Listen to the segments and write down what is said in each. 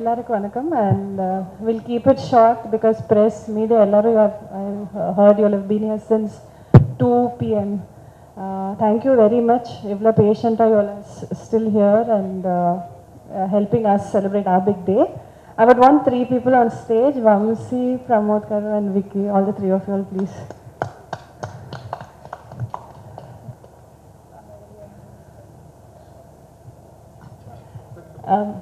எல்லாருக்கும் வணக்கம் and will keep it short because press media எல்லாரும் heard you have been here since two PM thank you very much இவ்வளோ பேஷண்ட்டாக you still here and helping us celebrate our big day I would want three people on stage, Vamsi, Pramod Karu and Vicky, all the three of you all, please. Um,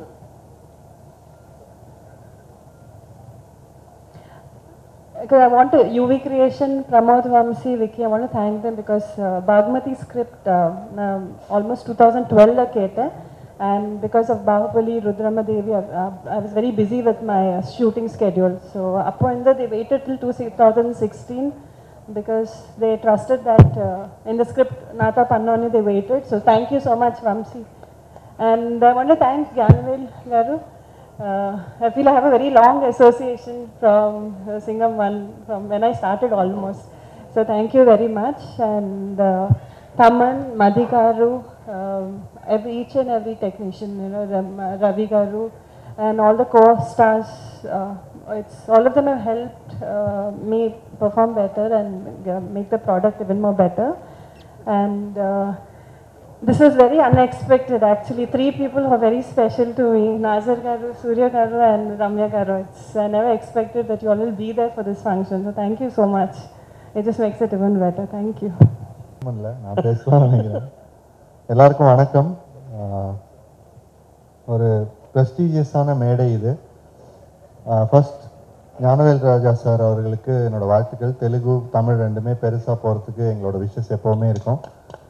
Okay, I want to, UV Creation, Pramod Vamsi, Vicky, I want to thank them because uh, Bagmati script uh, um, almost 2012 la கேட்டேன் and because of Bahubali, Rudrama Devi, I, uh, I was very busy with my uh, shooting schedule. So அப்போ வந்து they waited till 2016 because they trusted that uh, in the script Nata Pannoni they waited. So thank you so much Vamsi. And I want to thank Ganavel Garu. Uh, I feel I have a very long association from uh, Singham 1, from when I started almost. So thank you very much. And uh, Taman, Madhikaru, um, every, each and every technician, you know, Ram, Ravi Garu, and all the co-stars. Uh, it's all of them have helped uh, me perform better and uh, make the product even more better. And uh, this was very unexpected actually. Three people who are very special to me Nazar Garu, Surya Garu, and Ramya Garu. It's, I never expected that you all will be there for this function. So thank you so much. It just makes it even better. Thank you. இல்லை நான் பேசலாம் நினைக்கிறேன் எல்லாருக்கும் வணக்கம் ஆஹ் ஒரு ப்ரெஸ்டீஜியஸான மேடை இது first Gnanavel ராஜா sir அவர்களுக்கு என்னோட வாழ்த்துக்கள் தெலுங்கு தமிழ் ரெண்டுமே பெருசாக போகிறதுக்கு எங்களோட விஷஸ் எப்போவுமே இருக்கும்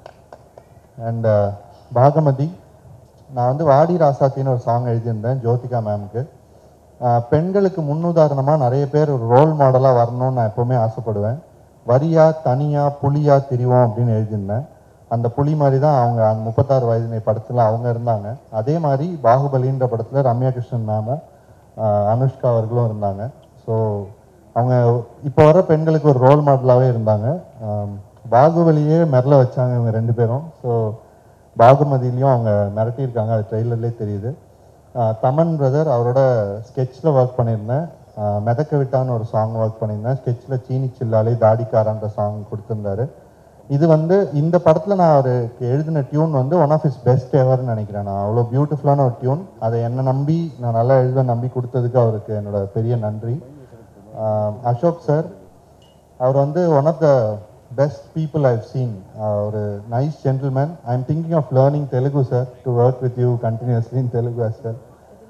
அண்ட் பாகமதி நான் வந்து வாடி ராசாத்தின்னு ஒரு சாங் எழுதியிருந்தேன் ஜோதிகா மேம்க்கு பெண்களுக்கு முன்னுதாரணமாக நிறைய பேர் ஒரு ரோல் மாடலாக வரணும்னு நான் எப்போவுமே ஆசைப்படுவேன் வரியா தனியா புலியா திரிவோம் அப்படின்னு எழுதியிருந்தேன் அந்த புலி மாதிரி தான் அவங்க அந்த முப்பத்தாறு வயதினை படத்தில் அவங்க இருந்தாங்க அதே மாதிரி பாகுபலின்ற படத்தில் ரம்யா கிருஷ்ணன் மேமும் ஆஹ் அனுஷ்கா அவர்களும் இருந்தாங்க ஸோ அவங்க இப்போ வர பெண்களுக்கு ஒரு ரோல் மாடலாகவே இருந்தாங்க ஆம், பாகுபலியே மிரள வச்சாங்க இவங்க ரெண்டு பேரும் ஸோ பாகுமதியிலையும் அவங்க மிரட்டியிருக்காங்க அது ட்ரெய்லர்லேயே தெரியுது ஆஹ் தமன் பிரதர் அவரோட ஸ்கெட்சில் ஒர்க் பண்ணியிருந்தேன் ஆஹ் மிதக்க விட்டான்னு ஒரு சாங் ஒர்க் பண்ணியிருந்தேன் ஸ்கெட்சில் சீனி சில்லாலே தாடிக்காரன்ற சாங் கொடுத்துருந்தாரு இது வந்து இந்த படத்தில் நான் அவருக்கு எழுதின டியூன் வந்து ஒன் ஆஃப் இஸ் பெஸ்ட் எவர்னு நினைக்கிறேன் நான் அவ்வளோ பியூட்டிஃபுல்லான ஒரு டியூன் அதை என்னை நம்பி நான் நல்லா எழுத நம்பி கொடுத்ததுக்கு அவருக்கு என்னோட பெரிய நன்றி ஆஹ் அசோக் சார் அவர் வந்து one of the best people I've seen ஒரு nice gentleman I am thinking of learning Telugu sir to work with you continuously in Telugu as well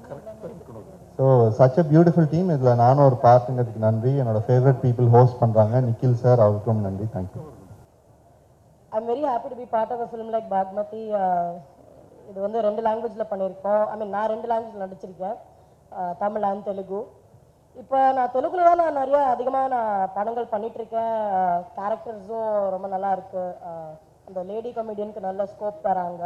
so such a beautiful team இதில் நானும் ஒரு பார்ட்டுங்கிறதுக்கு நன்றி என்னோட ஃபேவரட் பீப்புள் ஹோஸ்ட் பண்ணுறாங்க Nikhil sir அவருக்கும் நன்றி thank you I'm very happy to be part of a film like Bagmati. Uh, இது வந்து ரெண்டு லாங்குவேஜில் பண்ணியிருக்கோம் ஐ மீன் நான் ரெண்டு லாங்குவேஜில் நடிச்சிருக்கேன் uh, தமிழ் அண்ட் தெலுங்கு இப்போ நான் தெலுங்குல தான் நான் நிறைய அதிகமாக நான் படங்கள் பண்ணிகிட்ருக்கேன் கேரக்டர்ஸும் ரொம்ப நல்லா இருக்கு Uh, அந்த லேடி கமெடியனுக்கு நல்ல ஸ்கோப் தராங்க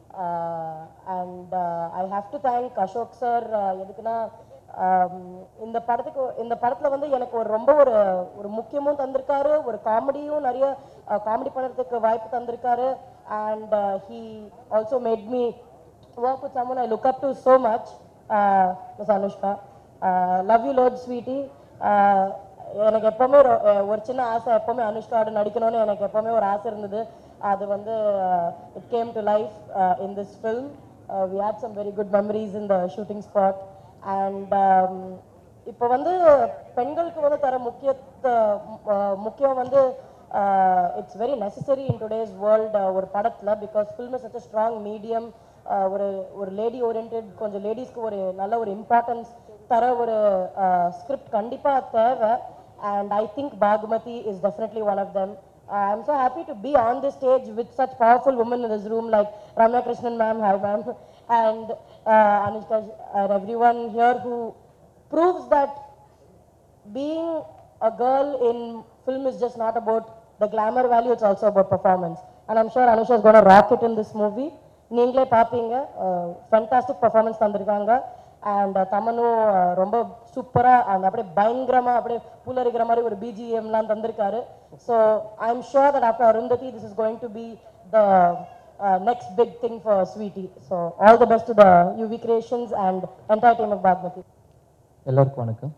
and I have to thank Ashok sir எதுக்குன்னா ஆம், இந்த படத்துக்கு இந்த படத்தில் வந்து எனக்கு ஒரு ரொம்ப ஒரு ஒரு முக்கியமும் தந்திருக்காரு ஒரு காமெடியும் நிறைய காமெடி பண்ணுறதுக்கு வாய்ப்பு தந்திருக்காரு and he also made me work with someone I look up to so much miss Anushka love you lot sweetie எனக்கு எப்போவுமே ரொ- அஹ் ஒரு சின்ன ஆசை எப்போவுமே அனுஷ்காவோட நடிக்கணும்னு எனக்கு எப்போவுமே ஒரு ஆசை இருந்தது அது வந்து it came to life in this film we had some very good memories in the shooting spot and இப்போ வந்து பெண்களுக்கு வந்து தர முக்கியத்த அஹ் முக்கியம் வந்து it's very necessary in today's world ஒரு படத்தில் because film is such a strong medium ஒரு ஒரு லேடி ஓரியன்ட் கொஞ்சம் லேடிஸ்க்கு ஒரு நல்ல ஒரு இம்பார்ட்டன்ஸ் தர ஒரு ஸ்கிரிப்ட் கண்டிப்பாக தேவை and I think Bhagamathi is definitely one of them Uh, I'm so happy to be on this stage with such powerful women in this room like Ramya Krishnan ma'am, hi ma'am, and uh, Anushka and everyone here who proves that being a girl in film is just not about the glamour value, it's also about performance. And I'm sure Anusha is going to rock it in this movie. நீங்களே பார்ப்பீங்க fantastic performance தந்திருக்காங்க அண்ட் தமனும் uh, ரொம்ப சூப்பராக அந்த அப்படியே பயங்கரமாக அப்படியே புல்லரிக்கிற மாதிரி ஒரு பிஜிஎம்லாம் தந்திருக்காரு so I am sure that after Arundhati this is going to be the uh, next big thing for Sweetie. So all the best to the UV Creations and entire team of Bagmati. எல்லாருக்கும் வணக்கம்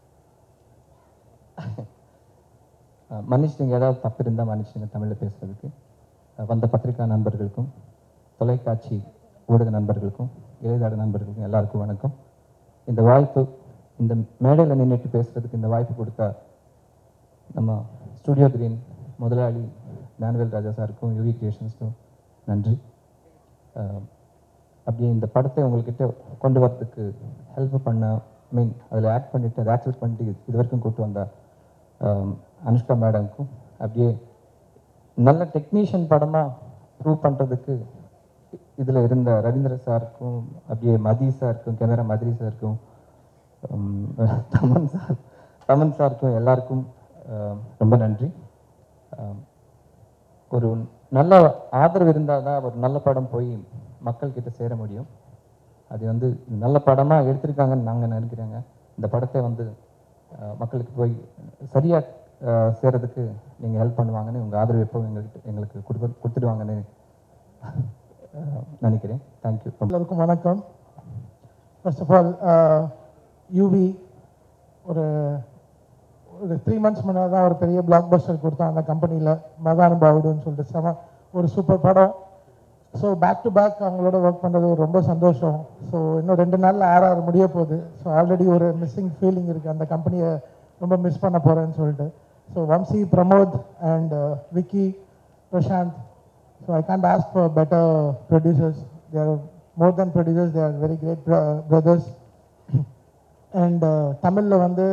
அஹ் மன்னிச்சிடுங்க ஏதாவது தப்பு இருந்தால் மன்னிச்சிடுங்க தமிழில் பேசுறதுக்கு அஹ் வந்த பத்திரிகா நண்பர்களுக்கும் தொலைக்காட்சி ஊடக நண்பர்களுக்கும் இளையதாட நண்பர்களுக்கும் எல்லாருக்கும் வணக்கம் இந்த வாய்ப்பு இந்த மேடையில் நின்றுட்டு பேசுறதுக்கு இந்த வாய்ப்பு கொடுத்த நம்ம ஸ்டுடியோ கிரீன் முதலாளி ஞானவேல் ராஜா சாருக்கும் யூவி கிரியேஷன்ஸ்க்கும் நன்றி அஹ் அப்படியே இந்த படத்தை உங்கள்கிட்ட கொண்டு வரதுக்கு ஹெல்ப் பண்ண மீன் அதில் ஆக்ட் பண்ணிட்டு அதை ஆக்டிவேட் பண்ணிட்டு இது வரைக்கும் கூட்டு வந்த அஹ், அனுஷ்கா மேடம்க்கும் அப்படியே நல்ல டெக்னீஷியன் படமாக ப்ரூவ் பண்ணுறதுக்கு இதில் இருந்த ரவீந்திர சாருக்கும் அப்படியே மதி சாருக்கும் கேமரா மதுரி சாருக்கும் உம், தமன் சார் தமன் சாருக்கும் எல்லாருக்கும் அஹ், ரொம்ப நன்றி அஹ், ஒரு நல்ல ஆதரவு இருந்தால் தான் ஒரு நல்ல படம் போய் மக்கள்கிட்ட சேர முடியும் அது வந்து நல்ல படமாக எடுத்திருக்காங்கன்னு நாங்கள் நினைக்கிறேங்க இந்த படத்தை வந்து அஹ், மக்களுக்கு போய் சரியாக சேரதுக்கு நீங்கள் ஹெல்ப் பண்ணுவாங்கன்னு உங்கள் ஆதரவு எப்போ எங்கள்கிட்ட எங்களுக்கு கொடுத்து கொடுத்துடுவாங்கன்னு அஹ், நினைக்கிறேன் தேங்க்யூ எல்லாருக்கும் வணக்கம் ஃபர்ஸ்ட் ஆஃப் ஆல் யூவி ஒரு ஒரு த்ரீ மந்த்ஸ் முன்னாடி தான் ஒரு பெரிய பிளாக் பஸ்டர் கொடுத்தோம் அந்த கம்பெனியில் மகானுபாவுடுன்னு சொல்லிட்டு செம ஒரு சூப்பர் படம் ஸோ பேக் டு பேக் அவங்களோட ஒர்க் பண்ணுறது ரொம்ப சந்தோஷம் ஸோ இன்னும் ரெண்டு நாளில் ஆர்ஆர் முடிய போகுது ஸோ ஆல்ரெடி ஒரு மிஸ்ஸிங் ஃபீலிங் இருக்குது அந்த கம்பெனியை ரொம்ப மிஸ் பண்ண போகிறேன்னு சொல்லிட்டு so Vamsi Pramod and Vicky Prashanth so I can't ask for better producers they are more than producers they are very great bro- brothers and தமிழில் வந்து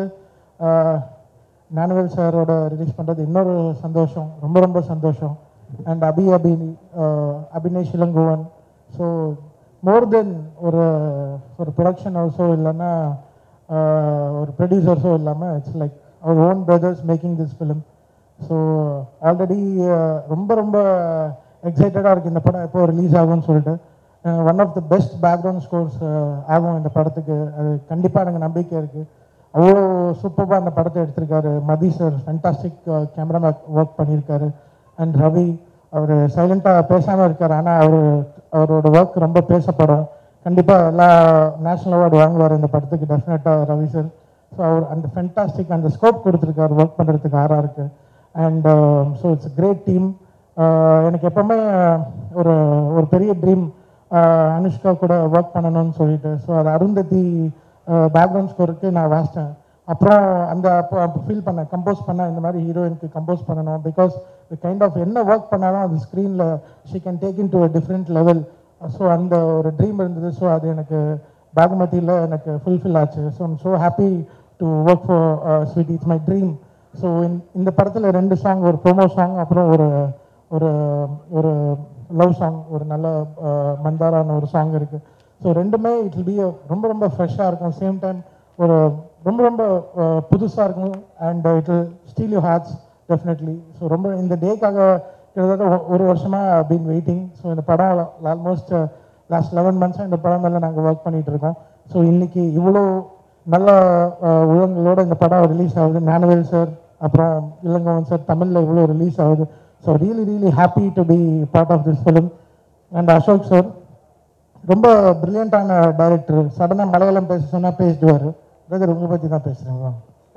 ஞானவேல் சாரோட ரிலீஸ் பண்ணுறது இன்னொரு சந்தோஷம் ரொம்ப ரொம்ப சந்தோஷம் and Abhi Abhi Abhinesh Ilanguvan so more then ஒரு ஒரு ப்ரொடக்ஷன் ஹவுஸோ இல்லைன்னா uh, ஒரு ப்ரொடியூசர்ஸோ இல்லாமல் it's like our own brothers making this film so already ரொம்ப ரொம்ப எக்ஸைட்டடாக இருக்குது இந்த படம் எப்போ ரிலீஸ் ஆகும்னு சொல்லிட்டு one of the best background scores ஆகும் இந்த படத்துக்கு அது கண்டிப்பாக எனக்கு நம்பிக்கை இருக்குது அவ்வளோ சூப்பராக அந்த படத்தை எடுத்திருக்காரு Mathi sir fantastic camera work பண்ணியிருக்காரு அண்ட் ரவி அவர் சைலண்ட்டாக பேசாமல் இருக்கார் ஆனால் அவர் அவரோட ஒர்க் ரொம்ப பேசப்படும் கண்டிப்பாக எல்லா நேஷ்னல் அவார்டு வாங்குவார் இந்த படத்துக்கு டெஃபினட்டாக ரவி சார் ஸோ அவர் அந்த ஃபென்டாஸ்டிக் அந்த ஸ்கோப் கொடுத்துருக்காரு ஒர்க் பண்ணுறதுக்கு ஆறாக இருக்கு and so it's great team எனக்கு எப்போவுமே ஒரு ஒரு பெரிய ட்ரீம் அனுஷ்கா கூட ஒர்க் பண்ணணும்னு சொல்லிட்டு ஸோ அது அருந்ததி பேக்ரவுண்ட் ஸ்கோருக்கு நான் வாசித்தேன் அப்புறம் அந்த அப்போ ஃபீல் பண்ணேன் கம்போஸ் பண்ண இந்த மாதிரி ஹீரோயினுக்கு கம்போஸ் பண்ணணும் பிகாஸ் கைண்ட் ஆஃப் என்ன ஒர்க் பண்ணாலும் அது ஸ்க்ரீனில் she can take in to a different level so அந்த ஒரு ட்ரீம் இருந்தது ஸோ அது எனக்கு பாகமதியில் எனக்கு ஃபுல்ஃபில் ஆச்சு so I'm so happy to work for sweet it's my dream so இந்த படத்தில் ரெண்டு சாங் ஒரு ப்ரோமோ சாங் அப்புறம் ஒரு ஒரு ஒரு லவ் சாங் ஒரு நல்ல அஹ், மந்தாரான ஒரு சாங் இருக்குது ஸோ ரெண்டுமே இட் வில் பி ரொம்ப ரொம்ப ஃப்ரெஷ்ஷாக இருக்கும் சேம் டைம் ஒரு ரொம்ப ரொம்ப புதுசாக இருக்கும் and it will steal you hearts definitely so ரொம்ப இந்த டேக்காக கிட்டத்தட்ட ஒ- ஒரு வருஷமாக பீன் வெயிட்டிங் ஸோ இந்த படம் ஆல்மோஸ்ட் லாஸ்ட் லெவன் மந்த்ஸாக இந்த படம் மேலே நாங்கள் ஒர்க் பண்ணிட்டு இருக்கோம் ஸோ இன்னைக்கு இவ்வளோ நல்ல அஹ், உழங்களோட இந்த படம் ரிலீஸ் ஆகுது ஞானவேல் சார் அப்புறம் இளங்கவன் சார் தமிழில் இவ்வளோ ரிலீஸ் ஆகுது so really really happy to be part of this film and Ashok sir ரொம்ப பிரில்லியண்டான டைரக்டர் சடனாக மலையாளம் பேச சொன்னால் பேசிடுவார் பிரதர் உங்களை பற்றி தான் பேசுகிறேன்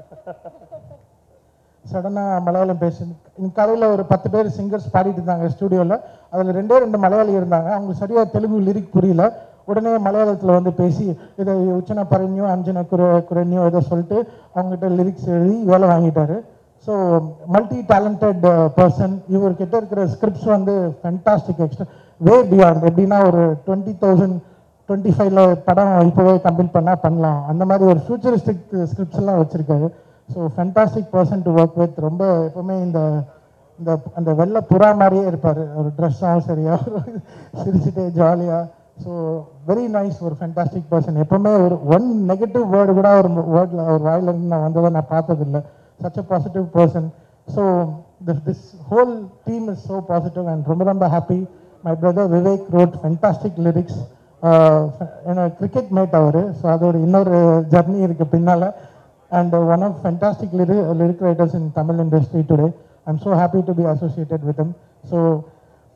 சடனாக மலையாளம் பேசு இன்னைக்கு காலையில் ஒரு பத்து பேர் சிங்கர்ஸ் பாடிட்டு இருந்தாங்க ஸ்டூடியோவில் அதில் ரெண்டே ரெண்டு மலையாளி இருந்தாங்க அவங்களுக்கு சரியாக தெலுங்கு லிரிக் புரியல உடனே மலையாளத்தில் வந்து பேசி இதை உச்சன பரண்யோ அஞ்சன குர குரண்யோ ஏதோ சொல்லிட்டு அவங்ககிட்ட லிரிக்ஸ் எழுதி வேலை வாங்கிட்டாரு ஸோ மல்டி டேலண்டட் பர்சன் இவர்கிட்ட இருக்கிற ஸ்கிரிப்ட்ஸ் வந்து ஃபென்டாஸ்டிக் எக்ஸ்ட்ரா வே பியாண்ட் எப்படின்னா ஒரு டுவெண்ட்டி தௌசண்ட் டுவெண்ட்டி ஃபைவ்ல படம் இப்போவே கம்ப்ளீட் பண்ணால் பண்ணலாம் அந்த மாதிரி ஒரு ஃபியூச்சரிஸ்டிக் ஸ்கிரிப்ட்ஸ் எல்லாம் வச்சுருக்காரு so fantastic person to work with ரொம்ப எப்பவுமே இந்த இந்த அந்த வெள்ளை புறா மாதிரியே இருப்பார் ஒரு ட்ரெஸ்ஸாகவும் சரியா சிரிச்சுட்டே ஜாலியாக ஸோ வெரி நைஸ் ஒரு ஃபென்டாஸ்டிக் பர்சன் எப்பவுமே ஒரு ஒன் நெகட்டிவ் வேர்டு கூட ஒரு வேர்டில் ஒரு வாயிலிருந்து நான் வந்ததை நான் பார்த்ததில்லை such a positive person so this whole team is so positive and ரொம்ப ரொம்ப happy my brother Vivek wrote fantastic lyrics ஏன்னா கிரிக்கெட் மேட் அவர் ஸோ அதோட இன்னொரு ஜர்னி இருக்குது பின்னால் and uh, one of fantastic lyric, lyric writers in Tamil industry today. I'm so happy to be associated with him. So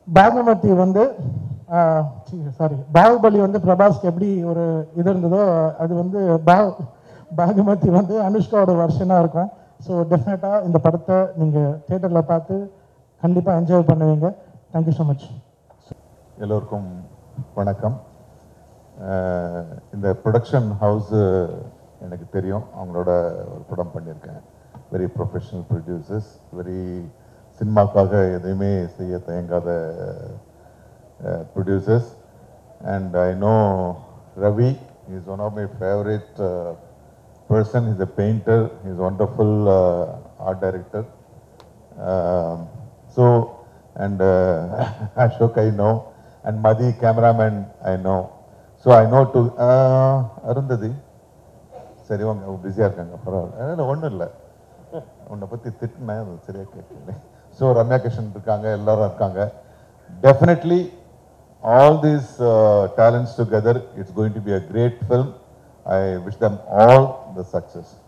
Bhaagamathie வந்து sorry Baahubali வந்து பிரபாஸ்க்கு எப்படி ஒரு இது இருந்ததோ அது வந்து பா பாகமதி வந்து அனுஷ்காவோட வருஷனாக இருக்கும் ஸோ டெஃபினட்டாக இந்த படத்தை நீங்கள் தேட்டரில் பார்த்து கண்டிப்பாக என்ஜாய் பண்ணுவீங்க தேங்க்யூ ஸோ மச் எல்லோருக்கும் வணக்கம் அஹ் இந்த ப்ரொடக்ஷன் ஹவுஸு எனக்கு தெரியும் அவங்களோட ஒரு படம் பண்ணியிருக்கேன் வெரி ப்ரொஃபஷனல் ப்ரொடியூசர்ஸ் வெரி சினிமாக்காக எதையுமே செய்ய தயங்காத producers and I know Ravi is one of my favourite person is a painter is wonderful art director Um, so, and uh, Ashok I know, and Madhi cameraman I know. So I know to uh, Arundhati சரி அவங்க பிஸியாக இருக்காங்க பரவாயில்ல இல்லை ஒன்றும் இல்லை உன்னை பற்றி திட்டினேன் அது சரியாக கேட்கல ஸோ ரம்யா கிருஷ்ணன் இருக்காங்க எல்லாரும் இருக்காங்க definitely all these talents together it's going to be a great film I wish them all the success